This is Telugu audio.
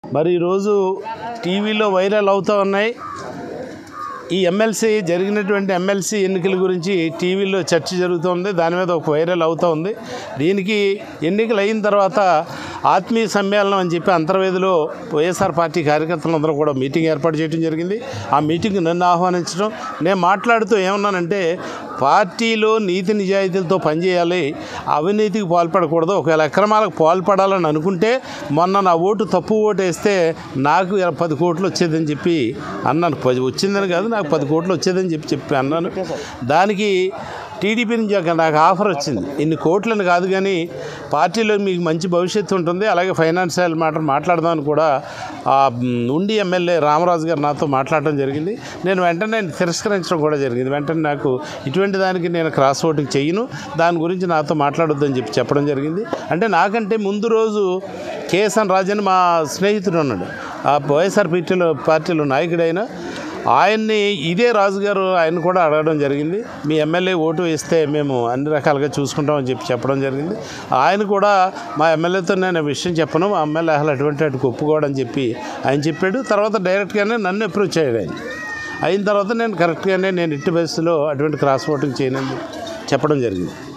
మరి ఈరోజు టీవీలో వైరల్ అవుతూ ఉన్నాయి ఈ ఎమ్మెల్సీ జరిగినటువంటి ఎమ్మెల్సీ ఎన్నికల గురించి టీవీలో చర్చ జరుగుతోంది దాని మీద ఒక వైరల్ అవుతూ ఉంది దీనికి ఎన్నికలు అయిన తర్వాత ఆత్మీయ సమ్మేళనం అని చెప్పి అంతర్వేదిలో వైఎస్ఆర్ పార్టీ కార్యకర్తలందరూ కూడా మీటింగ్ ఏర్పాటు చేయడం జరిగింది ఆ మీటింగ్ నన్ను ఆహ్వానించడం నేను మాట్లాడుతూ ఏమన్నానంటే పార్టీలో నీతి నిజాయితీలతో పనిచేయాలి అవినీతికి పాల్పడకూడదు ఒకవేళ అక్రమాలకు పాల్పడాలని అనుకుంటే మొన్న నా ఓటు తప్పు ఓటు వేస్తే నాకు ఇర- పది కోట్లు వచ్చేదని చెప్పి అన్నాను పది వచ్చిందని కాదు నాకు పది కోట్లు వచ్చేదని చెప్పి చెప్పి అన్నాను దానికి టీడీపీ నుంచి ఒక నాకు ఆఫర్ వచ్చింది ఇన్ని కోట్లని కాదు కానీ పార్టీలో మీకు మంచి భవిష్యత్తు ఉంటుంది అలాగే ఫైనాన్షియల్ మ్యాటర్ మాట్లాడదామని కూడా ఆ, మ్, ఉండి ఎమ్మెల్యే రామరాజు గారు నాతో మాట్లాడడం జరిగింది నేను వెంటనే తిరస్కరించడం కూడా జరిగింది వెంటనే నాకు ఇటువంటి దానికి నేను క్రాస్ ఓటింగ్ చెయ్యను దాని గురించి నాతో మాట్లాడొద్దని చెప్పి చెప్పడం జరిగింది అంటే నాకంటే ముందు రోజు కేఎస్ఎన్ రాజన్ మా స్నేహితుడు ఉన్నాడు ఆ వైఎస్ఆర్ పార్టీలో పార్టీలో నాయకుడైన ఆయన్ని ఇదే రాజుగారు ఆయన కూడా అడగడం జరిగింది మీ ఎమ్మెల్యే ఓటు వేస్తే మేము అన్ని రకాలుగా చూసుకుంటామని చెప్పి చెప్పడం జరిగింది ఆయన కూడా మా ఎమ్మెల్యేతో నేను విషయం చెప్పను మా ఎమ్మెల్యే అసలు అటువంటి వాటికి ఒప్పుకోవడం చెప్పి ఆయన చెప్పాడు తర్వాత డైరెక్ట్గానే నన్ను అప్రోచ్ అయ్యాడు ఆయన అయిన తర్వాత నేను కరెక్ట్గానే నేను ఇట్టి బస్సులో అటువంటి క్రాస్ ఓటింగ్ చేయనని చెప్పడం జరిగింది